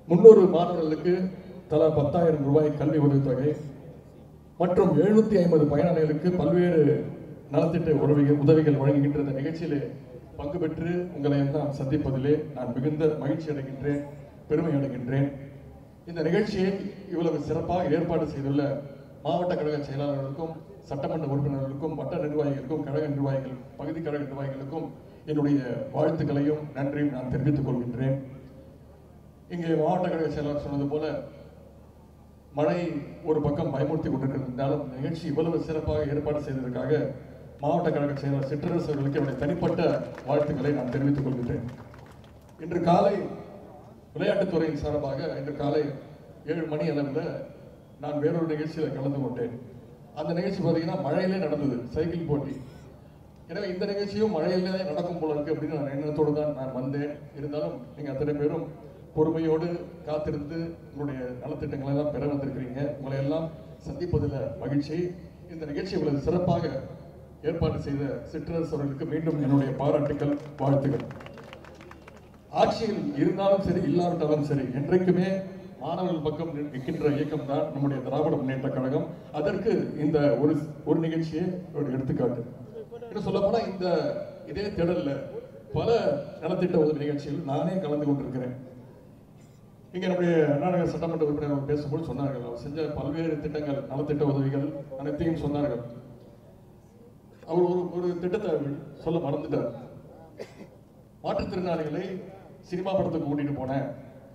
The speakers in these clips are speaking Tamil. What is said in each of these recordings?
முன்னூறு மாணவர்களுக்கு தலா பத்தாயிரம் ரூபாய் கல்வி உதவித்தொகை மற்றும் எழுநூத்தி ஐம்பது பயனாளிகளுக்கு பல்வேறு நலத்திட்ட உதவிகள் உதவிகள் வழங்குகின்ற இந்த நிகழ்ச்சியிலே பங்கு பெற்று உங்களை எல்லாம் சந்திப்பதிலே நான் மிகுந்த மகிழ்ச்சி அடைகின்றேன் பெருமை அடைகின்றேன் இந்த நிகழ்ச்சியை இவ்வளவு சிறப்பாக ஏற்பாடு செய்துள்ள மாவட்ட கழக செயலாளர்களுக்கும் சட்டமன்ற உறுப்பினர்களுக்கும் வட்ட நிர்வாகிகளுக்கும் கழக நிர்வாகிகள் பகுதி கழக நிர்வாகிகளுக்கும் என்னுடைய வாழ்த்துக்களையும் நன்றியும் நான் தெரிவித்துக் கொள்கின்றேன் இங்கே மாவட்ட கழக செயலாளர் சொன்னது போல மழை ஒரு பக்கம் பயமுறுத்தி கொண்டிருந்தாலும் இந்த நிகழ்ச்சி இவ்வளவு சிறப்பாக ஏற்பாடு செய்ததற்காக மாவட்ட கழக செயலாளர் சிற்றரசு அவர்களுக்கு என்னுடைய தனிப்பட்ட வாழ்த்துக்களை நான் தெரிவித்துக் கொள்கின்றேன் இன்று காலை விளையாட்டுத்துறையின் சார்பாக இன்று காலை ஏழு மணி அளவில் நான் வேறொரு நிகழ்ச்சியில் கலந்து கொண்டேன் அந்த நிகழ்ச்சி பார்த்தீங்கன்னா மழையிலே நடந்தது சைக்கிள் போட்டி எனவே இந்த நிகழ்ச்சியும் மழையிலே நடக்கும் போல இருக்கு அப்படின்னு நான் எண்ணத்தோடு தான் நான் வந்தேன் இருந்தாலும் நீங்க அத்தனை பேரும் பொறுமையோடு காத்திருந்து உங்களுடைய நலத்திட்டங்களை எல்லாம் பெற வந்திருக்கிறீங்க உங்களை எல்லாம் சந்திப்பதில் மகிழ்ச்சி இந்த நிகழ்ச்சி இவ்வளவு சிறப்பாக ஏற்பாடு செய்த சிற்றரசு அவர்களுக்கு மீண்டும் என்னுடைய பாராட்டுக்கள் வாழ்த்துக்கள் ஆட்சியில் இருந்தாலும் சரி இல்லாவிட்டாலும் சரி என்றைக்குமே மாணவர்கள் பக்கம் நிற்கின்ற இயக்கம் தான் நம்முடைய திராவிட முன்னேற்ற கழகம் அதற்கு இந்த ஒரு ஒரு நிகழ்ச்சியே ஒரு எடுத்துக்காட்டு இன்னும் சொல்ல போனா இந்த இதே திடல்ல பல நலத்திட்ட உதவி நிகழ்ச்சிகள் நானே கலந்து கொண்டிருக்கிறேன் இங்க நம்முடைய அண்ணாநகர் சட்டமன்ற உறுப்பினர் அவர் பேசும்போது சொன்னார்கள் அவர் செஞ்ச பல்வேறு திட்டங்கள் நலத்திட்ட உதவிகள் அனைத்தையும் சொன்னார்கள் அவர் ஒரு ஒரு திட்டத்தை சொல்ல மறந்துட்டார் மாற்றுத்திறனாளிகளை சினிமா படத்துக்கு கூட்டிட்டு போனேன்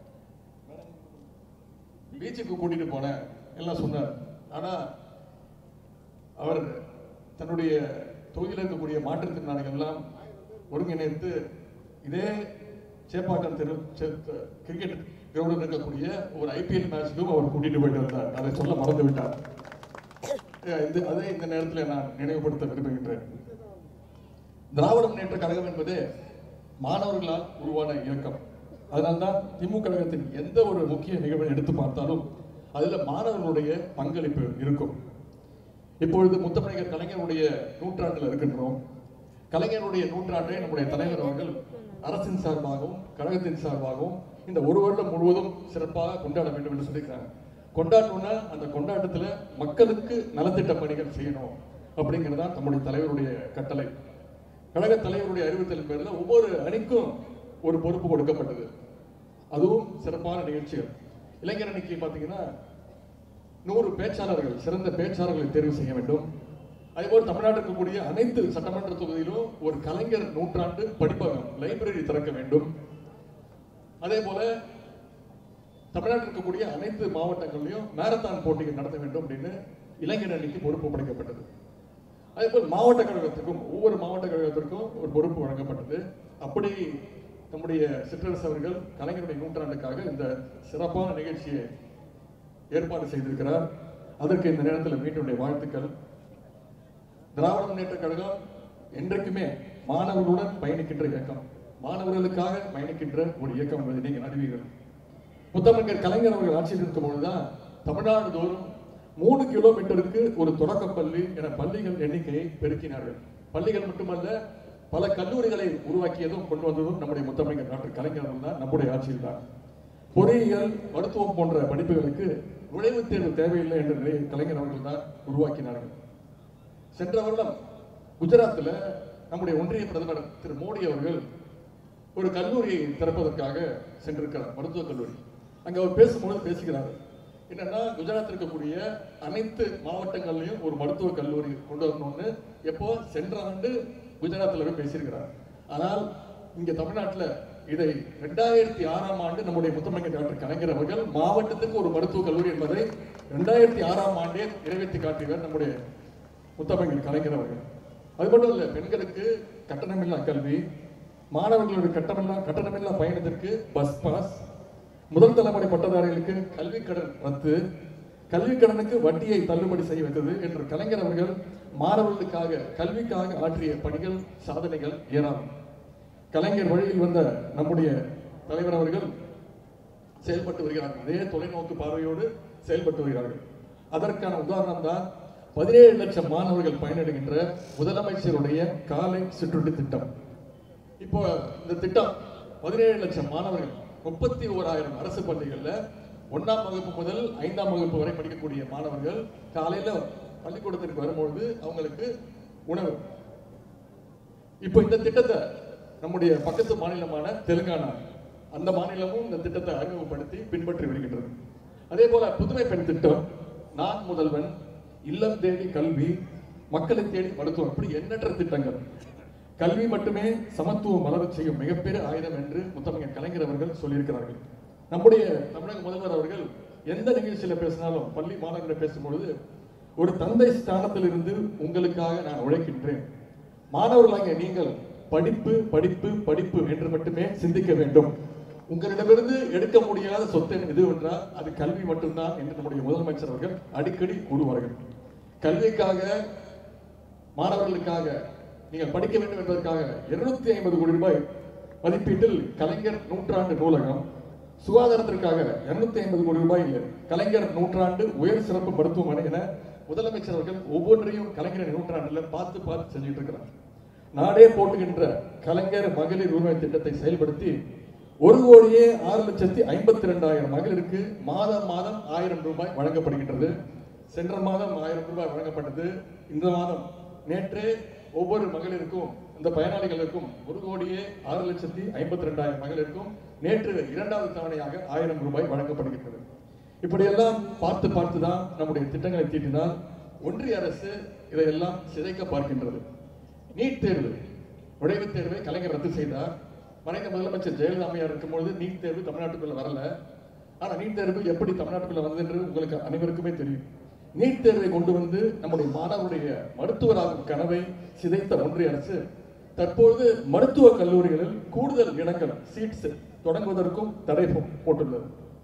பீச்சுக்கு கூட்டிட்டு போனேன் எல்லாம் சொன்னார் ஆனா அவர் தன்னுடைய தொகுதியில் இருக்கக்கூடிய மாற்றுத்திறனாளிகள் எல்லாம் ஒருங்கிணைத்து இதே சேப்பாக்கம் தெரு சே- கிரிக்கெட் கிரவுண்டில் இருக்கக்கூடிய ஒரு ஐபிஎல் மேட்சுக்கும் அவர் கூட்டிட்டு போயிட்டு வந்தார் அதை சொல்ல மறந்து விட்டார் அஹ் இது அதை இந்த நேரத்தில் நான் நினைவுபடுத்த விரும்புகின்றேன் திராவிட முன்னேற்ற கழகம் என்பது மாணவர்களால் உருவான இயக்கம் அதனால்தான் திமுக கழகத்தின் எந்த ஒரு முக்கிய நிகழ்வை எடுத்து பார்த்தாலும் அதுல மாணவர்களுடைய பங்களிப்பு இருக்கும் இப்பொழுது முத்தமிழர் கலைஞருடைய நூற்றாண்டில் இருக்கின்றோம் கலைஞருடைய நூற்றாண்டை நம்முடைய தலைவர் அவர்கள் அரசின் சார்பாகவும் கழகத்தின் சார்பாகவும் இந்த ஒரு வருடம் முழுவதும் சிறப்பாக கொண்டாட வேண்டும் என்று சொல்லியிருக்காங்க கொண்டாடணும்னா அந்த கொண்டாட்டத்துல மக்களுக்கு நலத்திட்ட பணிகள் செய்யணும் அப்படிங்கிறது தான் நம்முடைய தலைவருடைய கட்டளை கழக தலைவருடைய அறிவுறுத்தல் பேர்ல ஒவ்வொரு அணிக்கும் ஒரு பொறுப்பு கொடுக்கப்பட்டது அதுவும் சிறப்பான நிகழ்ச்சிகள் இளைஞர் அணிக்கு பார்த்தீங்கன்னா நூறு பேச்சாளர்கள் சிறந்த பேச்சாளர்களை தேர்வு செய்ய வேண்டும் அதேபோல் தமிழ்நாட்டில் இருக்கக்கூடிய அனைத்து சட்டமன்ற தொகுதியிலும் ஒரு கலைஞர் நூற்றாண்டு படிப்பகம் லைப்ரரி திறக்க வேண்டும் அதே போல தமிழ்நாட்டில் இருக்கக்கூடிய அனைத்து மாவட்டங்களிலும் மேரத்தான் போட்டிகள் நடத்த வேண்டும் அப்படின்னு இளைஞர் அணிக்கு பொறுப்பு படைக்கப்பட்டது அதேபோல் மாவட்ட கழகத்துக்கும் ஒவ்வொரு மாவட்ட கழகத்திற்கும் ஒரு பொறுப்பு வழங்கப்பட்டது அப்படி நம்முடைய சிற்றரசு அவர்கள் கலைஞருடைய நூற்றாண்டுக்காக இந்த சிறப்பான நிகழ்ச்சியை ஏற்பாடு செய்திருக்கிறார் அதற்கு இந்த நேரத்தில் மீண்டுடைய வாழ்த்துக்கள் திராவிட முன்னேற்ற கழகம் என்றைக்குமே மாணவர்களுடன் பயணிக்கின்ற இயக்கம் மாணவர்களுக்காக பயணிக்கின்ற ஒரு இயக்கம் என்பதை நீங்கள் அறிவீர்கள் முத்தமிழர் கலைஞர் அவர்கள் ஆட்சியில் இருக்கும் பொழுதுதான் தமிழ்நாடு தோறும் மூணு கிலோமீட்டருக்கு ஒரு தொடக்கப் பள்ளி என பள்ளிகள் எண்ணிக்கையை பெருக்கினார்கள் பள்ளிகள் மட்டுமல்ல பல கல்லூரிகளை உருவாக்கியதும் கொண்டு வந்ததும் நம்முடைய முத்தமிழர் டாக்டர் கலைஞர் அவர்கள் தான் நம்முடைய ஆட்சியில் தான் பொறியியல் மருத்துவம் போன்ற படிப்புகளுக்கு நுழைவுத் தேர்வு தேவையில்லை என்ற நிலையை கலைஞர் அவர்கள் தான் உருவாக்கினார்கள் சென்ற வருடம் குஜராத்தில் நம்முடைய ஒன்றிய பிரதமர் திரு மோடி அவர்கள் ஒரு கல்லூரியை திறப்பதற்காக சென்றிருக்கிறார் மருத்துவக் கல்லூரி அங்க அவர் பேசும்பொழுது பேசுகிறார் என்னன்னா குஜராத்தில் இருக்கக்கூடிய அனைத்து மாவட்டங்கள்லயும் ஒரு மருத்துவக் கல்லூரி கொண்டு வரணும்னு எப்போ சென்ற ஆண்டு குஜராத்தில் போய் பேசியிருக்கிறார் ஆனால் இங்க தமிழ்நாட்டுல இதை ரெண்டாயிரத்தி ஆறாம் ஆண்டு நம்முடைய முத்தமிழ் டாக்டர் கலைஞர் அவர்கள் மாவட்டத்துக்கு ஒரு மருத்துவக் கல்லூரி என்பதை ரெண்டாயிரத்தி ஆறாம் ஆண்டே நிறைவேற்றி காட்டியவர் நம்முடைய முத்தமிழ் கலைஞர் அவர்கள் அது மட்டும் இல்ல பெண்களுக்கு கட்டணமில்லா கல்வி மாணவர்களுடைய கட்டணமில்லா கட்டணமில்லா பயணத்திற்கு பஸ் பாஸ் முதல் தலைமுறை பட்டதாரிகளுக்கு கல்வி கடன் ரத்து கல்வி கடனுக்கு வட்டியை தள்ளுபடி செய்ய வைத்தது என்று கலைஞர் அவர்கள் மாணவர்களுக்காக கல்விக்காக ஆற்றிய பணிகள் சாதனைகள் ஏராளம் கலைஞர் வழியில் வந்த நம்முடைய தலைவர் அவர்கள் செயல்பட்டு வருகிறார்கள் அதே தொலைநோக்கு பார்வையோடு செயல்பட்டு வருகிறார்கள் அதற்கான உதாரணம் தான் பதினேழு லட்சம் மாணவர்கள் பயனடைகின்ற முதலமைச்சருடைய காலை சிற்றுண்டி திட்டம் இப்போ இந்த திட்டம் பதினேழு லட்சம் மாணவர்கள் முப்பத்தி ஓராயிரம் அரசு பள்ளிகள்ல ஒண்ணாம் வகுப்பு முதல் ஐந்தாம் வகுப்பு வரை படிக்கக்கூடிய மாணவர்கள் காலையில பள்ளிக்கூடத்திற்கு வரும்பொழுது அவங்களுக்கு உணவு இப்போ இந்த திட்டத்தை நம்முடைய பக்கத்து மாநிலமான தெலுங்கானா அந்த மாநிலமும் இந்த திட்டத்தை அறிமுகப்படுத்தி பின்பற்றி வருகின்றது அதே போல புதுமை பெண் திட்டம் நான் முதல்வன் இல்லம் தேடி கல்வி மக்களை தேடி மருத்துவம் இப்படி எண்ணற்ற திட்டங்கள் கல்வி மட்டுமே சமத்துவம் மலரச் செய்யும் மிகப்பெரிய ஆயுதம் என்று முத்தமிழர் கலைஞர் அவர்கள் சொல்லியிருக்கிறார்கள் நம்முடைய தமிழக முதல்வர் அவர்கள் எந்த நிகழ்ச்சியில பேசினாலும் பள்ளி மாணவர்களிடம் பேசும்பொழுது ஒரு தந்தை ஸ்தானத்தில் இருந்து உங்களுக்காக நான் உழைக்கின்றேன் மாணவர்களாகிய நீங்கள் படிப்பு படிப்பு படிப்பு என்று மட்டுமே சிந்திக்க வேண்டும் உங்களிடமிருந்து எடுக்க முடியாத சொத்து எது என்றால் அது கல்வி மட்டும்தான் என்று நம்முடைய முதலமைச்சர் அவர்கள் அடிக்கடி கூறுவார்கள் கல்விக்காக மாணவர்களுக்காக நீங்கள் படிக்க வேண்டும் என்பதற்காக 250 ஐம்பது கோடி ரூபாய் மதிப்பீட்டில் கலைஞர் நூற்றாண்டு நூலகம் சுகாதாரத்திற்காக 250 ஐம்பது கோடி ரூபாய் கலைஞர் நூற்றாண்டு உயர் சிறப்பு மருத்துவமனை என முதலமைச்சர் அவர்கள் ஒவ்வொன்றையும் கலைஞர் நூற்றாண்டுல பார்த்து பார்த்து செஞ்சுட்டு இருக்கிறார் நாடே போட்டுகின்ற கலைஞர் மகளிர் உரிமை திட்டத்தை செயல்படுத்தி ஒரு கோடியே ஆறு லட்சத்தி ஐம்பத்தி ரெண்டாயிரம் மகளிருக்கு மாதம் மாதம் ஆயிரம் ரூபாய் வழங்கப்படுகின்றது சென்ற மாதம் ஆயிரம் ரூபாய் வழங்கப்பட்டது இந்த மாதம் நேற்றே ஒவ்வொரு மகளிருக்கும் இந்த பயனாளிகளுக்கும் ஒரு கோடியே ஆறு லட்சத்தி ஐம்பத்தி ரெண்டாயிரம் மகளிருக்கும் நேற்று இரண்டாவது தவணையாக ஆயிரம் ரூபாய் வழங்கப்படுகின்றது இப்படியெல்லாம் பார்த்து பார்த்து தான் நம்முடைய திட்டங்களை தீட்டினால் ஒன்றிய அரசு இதையெல்லாம் சிதைக்க பார்க்கின்றது நீட் தேர்வு நுழைவுத் தேர்வை கலைஞர் ரத்து செய்தார் மறைந்த முதலமைச்சர் ஜெயலலிதா அம்மையார் இருக்கும்பொழுது நீட் தேர்வு தமிழ்நாட்டுக்குள்ள வரல ஆனா நீட் தேர்வு எப்படி தமிழ்நாட்டுக்குள்ள வந்தது என்று உங்களுக்கு அனைவருக்குமே தெரியும் நீட் தேர்வை கொண்டு வந்து நம்முடைய மாணவருடைய மருத்துவராகும் கனவை சிதைத்த ஒன்றிய அரசு தற்போது மருத்துவக் கல்லூரிகளில் கூடுதல் இடங்கள் சீட்ஸ் தொடங்குவதற்கும் தடை போ- போட்டுள்ளது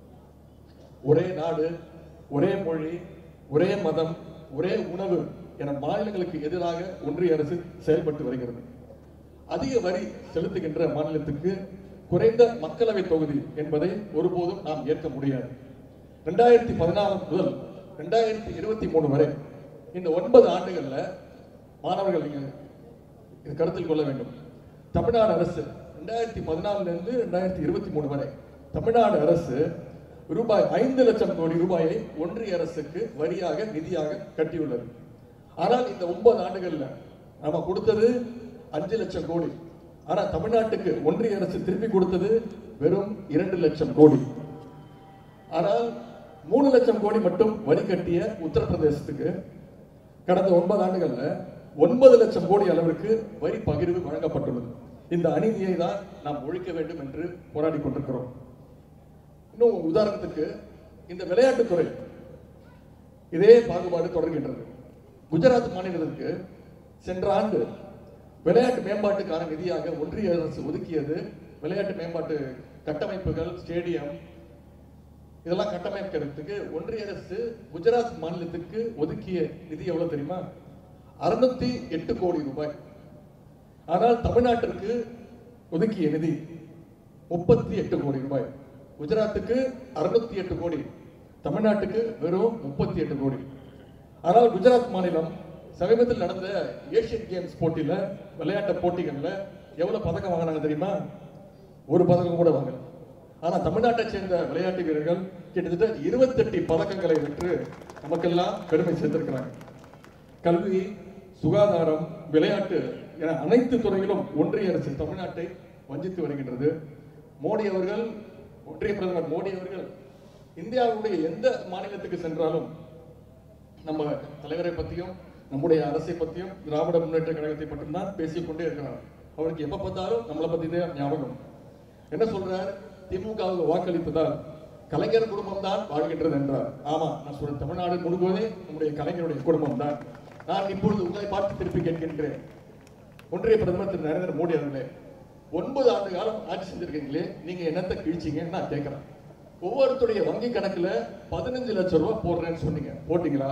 ஒரே நாடு ஒரே மொழி ஒரே மதம் ஒரே உணவு என மாநிலங்களுக்கு எதிராக ஒன்றிய அரசு செயல்பட்டு வருகிறது அதிக வரி செலுத்துகின்ற மாநிலத்துக்கு குறைந்த மக்களவை தொகுதி என்பதை ஒருபோதும் நாம் ஏற்க முடியாது ரெண்டாயிரத்தி பதினாலு முதல் ரெண்டாயிரத்தி இருபத்தி மூணு வரை இந்த ஒன்பது ஆண்டுகள்ல மாணவர்கள் நீங்க இது கருத்தில் கொள்ள வேண்டும் தமிழ்நாடு அரசு ரெண்டாயிரத்தி பதினாலுல இருந்து ரெண்டாயிரத்தி இருபத்தி மூணு வரை தமிழ்நாடு அரசு ரூபாய் ஐந்து லட்சம் கோடி ரூபாயை ஒன்றிய அரசுக்கு வரியாக நிதியாக கட்டியுள்ளது ஆனால் இந்த ஒன்பது ஆண்டுகள்ல நம்ம கொடுத்தது அஞ்சு லட்சம் கோடி ஆனா தமிழ்நாட்டுக்கு ஒன்றிய அரசு திருப்பி கொடுத்தது வெறும் இரண்டு லட்சம் கோடி ஆனால் மூணு லட்சம் கோடி மட்டும் வரி கட்டிய உத்தரப்பிரதேசத்துக்கு கடந்த ஒன்பது ஆண்டுகள்ல ஒன்பது லட்சம் கோடி அளவிற்கு வரி பகிர்வு வழங்கப்பட்டுள்ளது இந்த அநீதியை தான் நாம் ஒழிக்க வேண்டும் என்று போராடி கொண்டிருக்கிறோம் இன்னும் உதாரணத்துக்கு இந்த விளையாட்டுத்துறை இதே பாகுபாடு தொடர்கின்றது குஜராத் மாநிலத்திற்கு சென்ற ஆண்டு விளையாட்டு மேம்பாட்டுக்கான நிதியாக ஒன்றிய அரசு ஒதுக்கியது விளையாட்டு மேம்பாட்டு கட்டமைப்புகள் ஸ்டேடியம் இதெல்லாம் கட்டமைக்கிறதுக்கு ஒன்றிய அரசு குஜராத் மாநிலத்துக்கு ஒதுக்கிய நிதி எவ்வளவு தெரியுமா அறுநூத்தி எட்டு கோடி ரூபாய் ஆனால் தமிழ்நாட்டிற்கு ஒதுக்கிய நிதி முப்பத்தி எட்டு கோடி ரூபாய் குஜராத்துக்கு அறுநூத்தி எட்டு கோடி தமிழ்நாட்டுக்கு வெறும் முப்பத்தி எட்டு கோடி ஆனால் குஜராத் மாநிலம் சமீபத்தில் நடந்த ஏசியன் கேம்ஸ் போட்டியில விளையாட்டு போட்டிகள்ல எவ்வளவு பதக்கம் வாங்கினாங்க தெரியுமா ஒரு பதக்கம் கூட வாங்கல ஆனா தமிழ்நாட்டை சேர்ந்த விளையாட்டு வீரர்கள் கிட்டத்தட்ட இருபத்தெட்டு பதக்கங்களை வென்று நமக்கெல்லாம் பெருமை சேர்த்திருக்கிறாங்க கல்வி சுகாதாரம் விளையாட்டு என அனைத்து துறையிலும் ஒன்றிய அரசு தமிழ்நாட்டை வஞ்சித்து வருகின்றது மோடி அவர்கள் ஒன்றிய பிரதமர் மோடி அவர்கள் இந்தியாவுடைய எந்த மாநிலத்துக்கு சென்றாலும் நம்ம தலைவரை பத்தியும் நம்முடைய அரசை பத்தியும் திராவிட முன்னேற்ற கழகத்தை மட்டும்தான் பேசிக்கொண்டே இருக்கிறார் அவருக்கு எப்ப பார்த்தாலும் நம்மளை பத்தி தான் ஞாபகம் என்ன சொல்றார் திமுகவுக்கு வாக்களித்ததால் கலைஞர் குடும்பம் தான் வாழ்கின்றது என்றார் ஆமா நான் சொல்ற தமிழ்நாடு முழுவதே நம்முடைய கலைஞருடைய குடும்பம் தான் நான் இப்பொழுது உங்களை பார்த்து திருப்பி கேட்கின்றேன் ஒன்றிய பிரதமர் திரு நரேந்திர மோடி அவர்களே ஒன்பது ஆண்டு காலம் ஆட்சி செஞ்சிருக்கீங்களே நீங்க என்னத்தை கிழிச்சீங்கன்னு நான் கேட்கிறேன் ஒவ்வொருத்தருடைய வங்கி கணக்குல பதினஞ்சு லட்சம் ரூபாய் போடுறேன்னு சொன்னீங்க போட்டீங்களா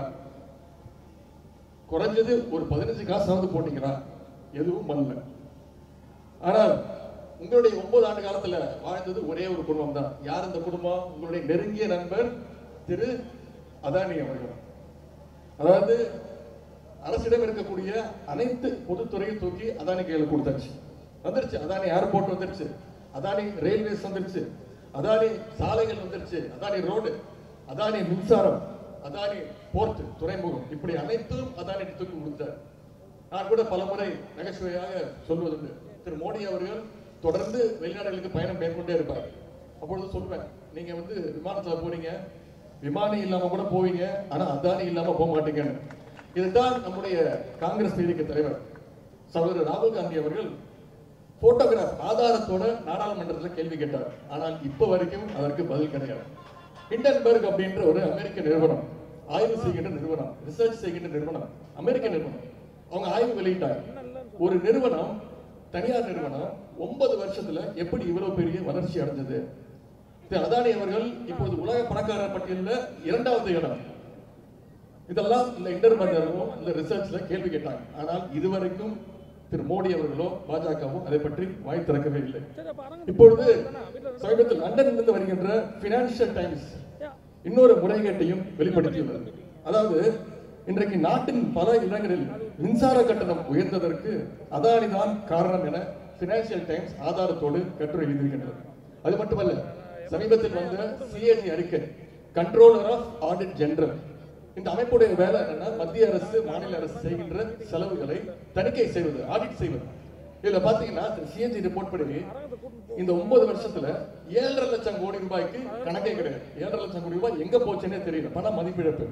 குறைஞ்சது ஒரு பதினஞ்சு காசாவது போட்டீங்களா எதுவும் பண்ணல ஆனால் உங்களுடைய ஒன்பது ஆண்டு காலத்துல வாழ்ந்தது ஒரே ஒரு குடும்பம் தான் யார் இந்த குடும்பம் உங்களுடைய நெருங்கிய நண்பர் திரு அதானி அவர்கள் அதாவது அரசிடம் இருக்கக்கூடிய அனைத்து பொதுத்துறையும் தூக்கி அதானி கையில கொடுத்தாச்சு வந்துருச்சு அதானி ஏர்போர்ட் வந்துருச்சு அதானி ரயில்வேஸ் வந்துருச்சு அதானி சாலைகள் வந்துருச்சு அதானி ரோடு அதானி மின்சாரம் அதானி போர்ட் துறைமுகம் இப்படி அனைத்தும் அதானி தூக்கி கொடுத்தார் நான் கூட பலமுறை நகைச்சுவையாக சொல்வதுண்டு திரு மோடி அவர்கள் தொடர்ந்து வெளிநாடுகளுக்கு பயணம் மேற்கொண்டே இருப்பார் அப்பொழுது சொல்வேன் நீங்க வந்து விமானத்துல போறீங்க விமானி இல்லாம கூட போவீங்க ஆனா அதானி இல்லாம போக மாட்டீங்கன்னு இதுதான் நம்முடைய காங்கிரஸ் நீதிக்கு தலைவர் சகோதரர் ராகுல் காந்தி அவர்கள் போட்டோகிராஃப் ஆதாரத்தோட நாடாளுமன்றத்தில் கேள்வி கேட்டார் ஆனால் இப்போ வரைக்கும் அதற்கு பதில் கிடையாது ஹிண்டன்பர்க் அப்படின்ற ஒரு அமெரிக்க நிறுவனம் ஆய்வு செய்கின்ற நிறுவனம் ரிசர்ச் செய்கின்ற நிறுவனம் அமெரிக்க நிறுவனம் அவங்க ஆய்வு வெளியிட்டாங்க ஒரு நிறுவனம் தனியார் நிறுவனம் ஒன்பது வருஷத்துல எப்படி இவ்வளவு பெரிய வளர்ச்சி அடைஞ்சது திரு அதானி அவர்கள் இப்போது உலக பணக்காரர் பட்டியலில் இரண்டாவது இடம் இதெல்லாம் இந்த இன்டர்மீடியரும் இந்த ரிசர்ச்ல கேள்வி கேட்டாங்க ஆனால் இதுவரைக்கும் திரு மோடி அவர்களோ பாஜகவோ அதை பற்றி வாய் திறக்கவே இல்லை இப்பொழுது சமீபத்தில் லண்டனிலிருந்து வருகின்ற பினான்சியல் டைம்ஸ் இன்னொரு முறைகேட்டையும் வெளிப்படுத்தியுள்ளது அதாவது இன்றைக்கு நாட்டின் பல இடங்களில் மின்சார கட்டணம் உயர்ந்ததற்கு அதானி தான் காரணம் என பினான்சியல் டைம்ஸ் ஆதாரத்தோடு கட்டுரை எழுதியிருக்கின்றது அது மட்டுமல்ல சமீபத்தில் வந்த சிஏஜி அறிக்கை கண்ட்ரோலர் ஆஃப் ஆடிட் ஜெனரல் இந்த அமைப்புடைய வேலை என்னன்னா மத்திய அரசு மாநில அரசு செய்கின்ற செலவுகளை தணிக்கை செய்வது ஆடிட் செய்வது இதுல பாத்தீங்கன்னா சிஎன்ஜி ரிப்போர்ட் படி இந்த ஒன்பது வருஷத்துல ஏழரை லட்சம் கோடி ரூபாய்க்கு கணக்கே கிடையாது ஏழரை லட்சம் கோடி ரூபாய் எங்க போச்சுன்னே தெரியல பண மதிப்பிழப்பு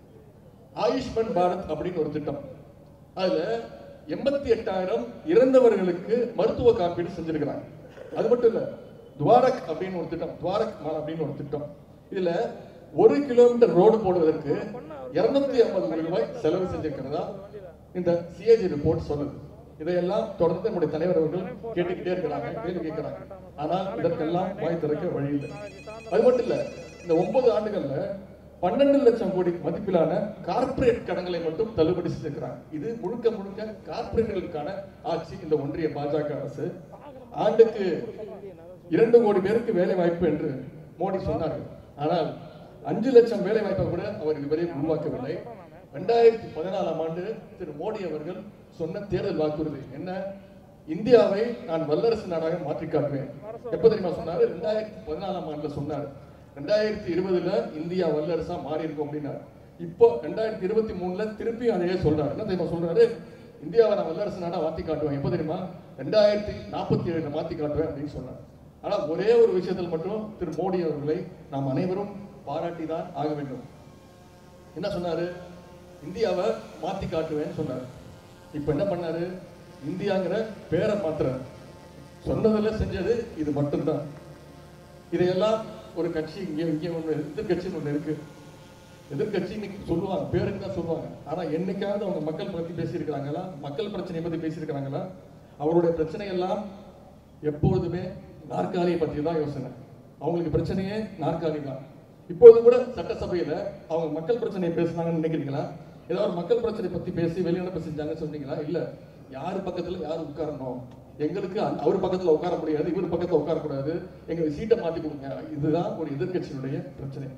ஆயுஷ்மன் பாரத் அப்படின்னு ஒரு திட்டம் அதுல எண்பத்தி எட்டாயிரம் இறந்தவர்களுக்கு மருத்துவ காப்பீடு செஞ்சிருக்கிறாங்க அது மட்டும் இல்ல துவாரக் அப்படின்னு ஒரு திட்டம் துவாரக் மால் அப்படின்னு ஒரு திட்டம் இதுல ஒரு கிலோமீட்டர் ரோடு போடுவதற்கு இருநூத்தி ஐம்பது கோடி ரூபாய் செலவு செஞ்சிருக்கிறதா இந்த சிஏஜி ரிப்போர்ட் சொல்லுது இதையெல்லாம் தொடர்ந்து நம்முடைய தலைவர் அவர்கள் கேட்டுக்கிட்டே இருக்கிறாங்க கேள்வி கேட்கிறாங்க ஆனால் இதற்கெல்லாம் வாய் திறக்க வழி இல்லை அது மட்டும் இல்ல இந்த ஒன்பது ஆண்டுகள்ல பன்னெண்டு லட்சம் கோடி மதிப்பிலான கார்ப்பரேட் கடன்களை மட்டும் தள்ளுபடி செஞ்சிருக்கிறாங்க இது முழுக்க முழுக்க கார்ப்பரேட்டுகளுக்கான ஆட்சி இந்த ஒன்றிய பாஜக அரசு ஆண்டுக்கு இரண்டு கோடி பேருக்கு வேலை வாய்ப்பு என்று மோடி சொன்னார்கள் ஆனால் அஞ்சு லட்சம் வேலை வாய்ப்பை கூட அவர் இதுவரை உருவாக்கவில்லை ரெண்டாயிரத்தி பதினாலாம் ஆண்டு திரு மோடி அவர்கள் சொன்ன தேர்தல் வாக்குறுதி என்ன இந்தியாவை நான் வல்லரசு நாடாக மாற்றி காட்டுவேன் எப்ப தெரியுமா சொன்னாரு ரெண்டாயிரத்தி பதினாலாம் ஆண்டுல சொன்னாரு ரெண்டாயிரத்தி இருபதுல இந்தியா வல்லரசா மாறி இருக்கும் அப்படின்னாரு இப்போ ரெண்டாயிரத்தி இருபத்தி மூணுல திருப்பி அதையே சொல்றாரு என்ன தெரியுமா சொல்றாரு இந்தியாவை நான் வல்லரசு நாடா மாத்தி காட்டுவேன் எப்ப தெரியுமா ரெண்டாயிரத்தி நாற்பத்தி ஏழுல மாத்தி காட்டுவேன் அப்படின்னு சொன்னார் ஆனா ஒரே ஒரு விஷயத்தில் மட்டும் திரு மோடி அவர்களை நாம் அனைவரும் பாராட்டி தான் ஆக வேண்டும் என்ன சொன்னாரு இந்தியாவை மாத்தி காட்டுவேன்னு சொன்னாரு இப்போ என்ன பண்ணாரு இந்தியாங்கிற பேரை மாத்துறாரு சொன்னதுல செஞ்சது இது மட்டும்தான் இதையெல்லாம் ஒரு கட்சி இங்கே இங்கே ஒன்று எதிர்கட்சின்னு ஒன்று இருக்கு எதிர்கட்சி இன்னைக்கு சொல்லுவாங்க பேருக்கு தான் சொல்லுவாங்க ஆனா என்னைக்காவது அவங்க மக்கள் பத்தி பேசியிருக்கிறாங்களா மக்கள் பிரச்சனையை பத்தி பேசியிருக்கிறாங்களா அவருடைய பிரச்சனை எல்லாம் எப்பொழுதுமே நாற்காலியை பத்தி தான் யோசனை அவங்களுக்கு பிரச்சனையே நாற்காலி தான் இப்போது கூட சட்டசபையில அவங்க மக்கள் பிரச்சனையை பேசுனாங்கன்னு நினைக்கிறீங்களா ஏதாவது ஒரு மக்கள் பிரச்சனை பத்தி பேசி வெளிநடப்பு செஞ்சாங்கன்னு சொன்னீங்களா இல்ல யார் பக்கத்துல யார் உட்காரணும் எங்களுக்கு அந்த- அவர் பக்கத்துல உட்கார முடியாது இவர் பக்கத்துல உட்கார கூடாது எங்களுக்கு சீட்டை மாத்தி கொடுங்க இதுதான் ஒரு எதிர்க்கட்சியினுடைய பிரச்சனை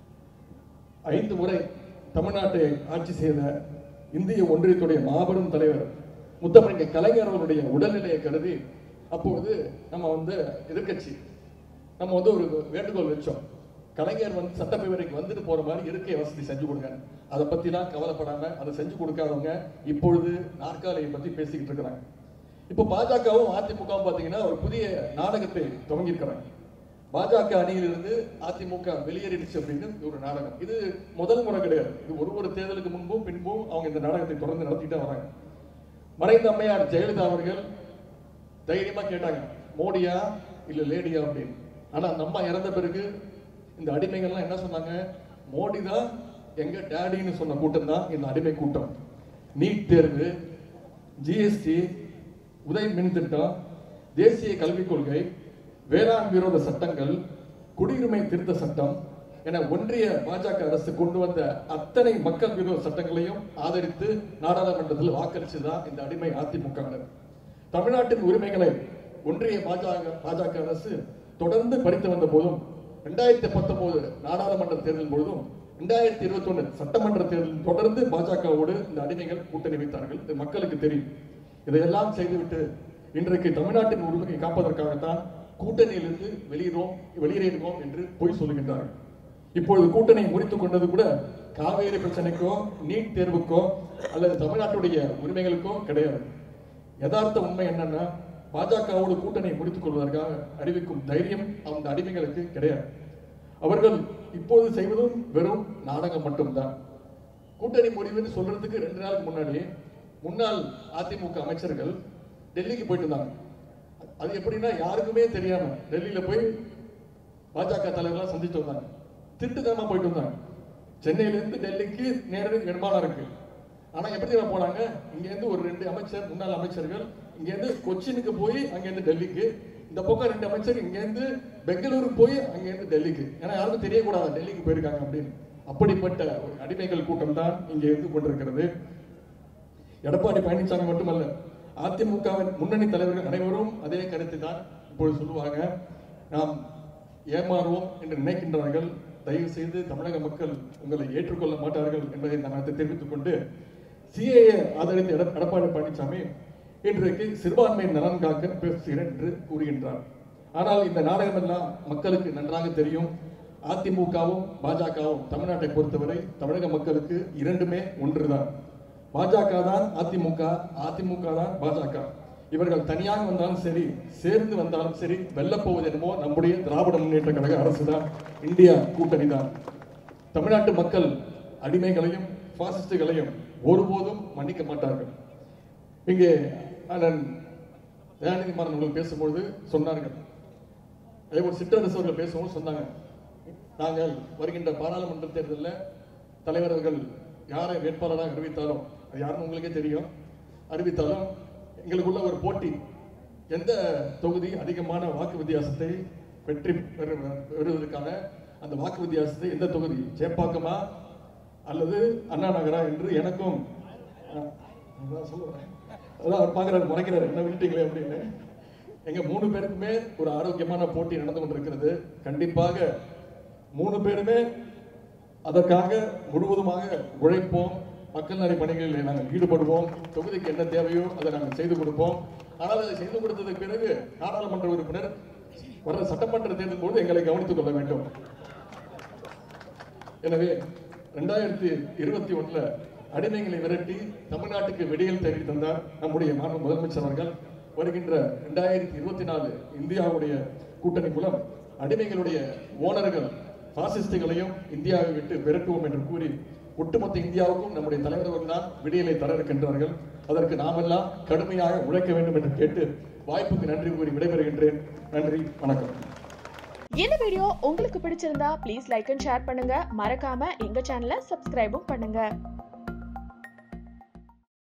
ஐந்து முறை தமிழ்நாட்டை ஆட்சி செய்த இந்திய ஒன்றியத்துடைய மாபெரும் தலைவர் முத்தமிழ் கலைஞர் அவருடைய உடல்நிலையை கருதி அப்பொழுது நம்ம வந்து எதிர்க்கட்சி நம்ம வந்து ஒரு வேண்டுகோள் வச்சோம் கலைஞர் வந்து சட்டப்பேரவைக்கு வந்துட்டு போற மாதிரி இருக்கை வசதி செஞ்சு கொடுங்க அதை பத்திலாம் கவலைப்படாம அதை செஞ்சு கொடுக்காதவங்க இப்பொழுது நாற்காலியை பத்தி பேசிக்கிட்டு இருக்கிறாங்க இப்போ பாஜகவும் அதிமுகவும் பாத்தீங்கன்னா ஒரு புதிய நாடகத்தை துவங்கியிருக்கிறாங்க பாஜக அணியிலிருந்து அதிமுக வெளியேறிடுச்சு அப்படின்னு ஒரு நாடகம் இது முதல் முறை கிடையாது இது ஒரு ஒரு தேர்தலுக்கு முன்பும் பின்பும் அவங்க இந்த நாடகத்தை தொடர்ந்து நடத்திட்டு வராங்க மறைந்த அம்மையார் ஜெயலலிதா அவர்கள் தைரியமா கேட்டாங்க மோடியா இல்ல லேடியா அப்படின்னு ஆனா அந்த அம்மா இறந்த பிறகு இந்த அடிமைகள்லாம் என்ன சொன்னாங்க மோடி தான் எங்க டேடின்னு சொன்ன கூட்டம் தான் இந்த அடிமை கூட்டம் நீட் தேர்வு ஜிஎஸ்டி உதய் மின் திட்டம் தேசிய கல்விக் கொள்கை வேளாண் விரோத சட்டங்கள் குடியுரிமை திருத்த சட்டம் என ஒன்றிய பாஜக அரசு கொண்டு வந்த அத்தனை மக்கள் விரோத சட்டங்களையும் ஆதரித்து நாடாளுமன்றத்தில் வாக்களிச்சுதான் இந்த அடிமை அதிமுகவினர் தமிழ்நாட்டின் உரிமைகளை ஒன்றிய பாஜக பாஜக அரசு தொடர்ந்து பறித்து வந்த போதும் ரெண்டாயிரத்தி பத்தொன்பது நாடாளுமன்ற தேர்தல் பொழுதும் ரெண்டாயிரத்தி இருபத்தி ஒண்ணு சட்டமன்ற தேர்தல் தொடர்ந்து பாஜகவோடு இந்த அடிமைகள் கூட்டணி வைத்தார்கள் இது மக்களுக்கு தெரியும் இதையெல்லாம் செய்துவிட்டு இன்றைக்கு தமிழ்நாட்டின் உரிமையை காப்பதற்காகத்தான் கூட்டணியிலிருந்து வெளியிடுவோம் வெளியேறிடுவோம் என்று பொய் சொல்லுகின்றார்கள் இப்பொழுது கூட்டணி முறித்துக் கொண்டது கூட காவேரி பிரச்சனைக்கோ நீட் தேர்வுக்கோ அல்லது தமிழ்நாட்டுடைய உரிமைகளுக்கோ கிடையாது யதார்த்த உண்மை என்னன்னா பாஜகவோடு கூட்டணி முடித்துக் கொள்வதற்காக அறிவிக்கும் தைரியம் அந்த அடிமைகளுக்கு கிடையாது அவர்கள் இப்போது செய்வதும் வெறும் நாடகம் மட்டும்தான் கூட்டணி முடிவுன்னு சொல்றதுக்கு ரெண்டு நாளுக்கு முன்னாடி முன்னாள் அதிமுக அமைச்சர்கள் டெல்லிக்கு போயிட்டு இருந்தாங்க அது எப்படின்னா யாருக்குமே தெரியாம டெல்லியில போய் பாஜக தலைவர்களாம் சந்திச்சு வந்தாங்க திட்டுத்தனமா போயிட்டு வந்தாங்க சென்னையில இருந்து டெல்லிக்கு நேரடி விமானம் இருக்கு ஆனா எப்படி தெரியுமா போனாங்க இங்க இருந்து ஒரு ரெண்டு அமைச்சர் முன்னாள் அமைச்சர்கள் இங்க இருந்து கொச்சினுக்கு போய் அங்க இருந்து டெல்லிக்கு இந்த பக்கம் ரெண்டு அமைச்சர் இங்க இருந்து பெங்களூருக்கு போய் அங்க இருந்து டெல்லிக்கு ஏன்னா யாருக்கும் தெரியக்கூடாது டெல்லிக்கு போயிருக்காங்க அப்படின்னு அப்படிப்பட்ட ஒரு அடிமைகள் கூட்டம் தான் இங்க இருந்து கொண்டிருக்கிறது எடப்பாடி பழனிசாமி மட்டுமல்ல அதிமுகவின் முன்னணி தலைவர்கள் அனைவரும் அதே கருத்தை தான் இப்பொழுது சொல்லுவாங்க நாம் ஏமாறுவோம் என்று நினைக்கின்றார்கள் தயவு செய்து தமிழக மக்கள் உங்களை ஏற்றுக்கொள்ள மாட்டார்கள் என்பதை நான் தெரிவித்துக் கொண்டு சிஏஏ ஆதரித்த எட- எடப்பாடி பழனிசாமி இன்றைக்கு சிறுபான்மை நலன் காக்க பேசுகிறேன் என்று கூறுகின்றார் ஆனால் இந்த நாடகம் எல்லாம் மக்களுக்கு நன்றாக தெரியும் அதிமுகவும் பாஜகவும் தமிழ்நாட்டை பொறுத்தவரை தமிழக மக்களுக்கு இரண்டுமே ஒன்றுதான் பாஜக தான் அதிமுக அதிமுக தான் பாஜக இவர்கள் தனியாக வந்தாலும் சரி சேர்ந்து வந்தாலும் சரி வெல்லப் போவது என்னமோ நம்முடைய திராவிட முன்னேற்ற கழக அரசு தான் இந்தியா கூட்டணி தான் தமிழ்நாட்டு மக்கள் அடிமைகளையும் பாசிஸ்டுகளையும் ஒருபோதும் மன்னிக்க மாட்டார்கள் இங்கே அண்ணன் தயாநிதி மாறன் அவர்கள் பேசும்பொழுது சொன்னார்கள் அதே போல் சிற்றரசு அவர்கள் பேசும்போது சொன்னாங்க நாங்கள் வருகின்ற பாராளுமன்ற தேர்தலில் தலைவர்கள் யாரை வேட்பாளராக அறிவித்தாலும் அது யாருன்னு உங்களுக்கே தெரியும் அறிவித்தாலும் எங்களுக்குள்ள ஒரு போட்டி எந்த தொகுதி அதிகமான வாக்கு வித்தியாசத்தை வெற்றி பெறு பெறுவதற்கான அந்த வாக்கு வித்தியாசத்தை எந்த தொகுதி சேப்பாக்கமா அல்லது அண்ணா நகரா என்று எனக்கும் அஹ், அதான் சொல்லுவேன் அதான் அவர் பார்க்குறாரு முறைக்கிறாரு என்ன விட்டுட்டீங்களே அப்படின்னு எங்க மூணு பேருக்குமே ஒரு ஆரோக்கியமான போட்டி நடந்து கொண்டிருக்கிறது கண்டிப்பாக மூணு பேருமே அதற்காக முழுவதுமாக உழைப்போம் மக்கள் நல பணிகளில் நாங்கள் ஈடுபடுவோம் தொகுதிக்கு என்ன தேவையோ அதை நாங்கள் செய்து கொடுப்போம் ஆனால் அதை செய்து கொடுத்ததுக்கு பிறகு நாடாளுமன்ற உறுப்பினர் வர சட்டமன்ற தேர்தல் போது எங்களை கவனித்துக் கொள்ள வேண்டும் எனவே ரெண்டாயிரத்தி இருபத்தி ஒண்ணுல அடிமைகளை விரட்டி தமிழ்நாட்டுக்கு வெடிகள் தேடி தந்தார் நம்முடைய மாண்பு முதலமைச்சர் அவர்கள் வருகின்ற ரெண்டாயிரத்தி இருபத்தி நாலு இந்தியாவுடைய கூட்டணி மூலம் அடிமைகளுடைய ஓனர்கள் பாசிஸ்டுகளையும் இந்தியாவை விட்டு விரட்டுவோம் என்று கூறி ஒட்டுமொத்த இந்தியாவுக்கும் நம்முடைய தலைவர்கள் தான் விடியலை தர இருக்கின்றார்கள் அதற்கு நாமெல்லாம் கடுமையாக உழைக்க வேண்டும் என்று கேட்டு வாய்ப்புக்கு நன்றி கூறி விடைபெறுகின்றேன் நன்றி வணக்கம் இந்த வீடியோ உங்களுக்கு பிடிச்சிருந்தா ப்ளீஸ் லைக் அண்ட் ஷேர் பண்ணுங்க மறக்காம எங்க சேனலை சப்ஸ்கிரைபும் பண்ணுங்க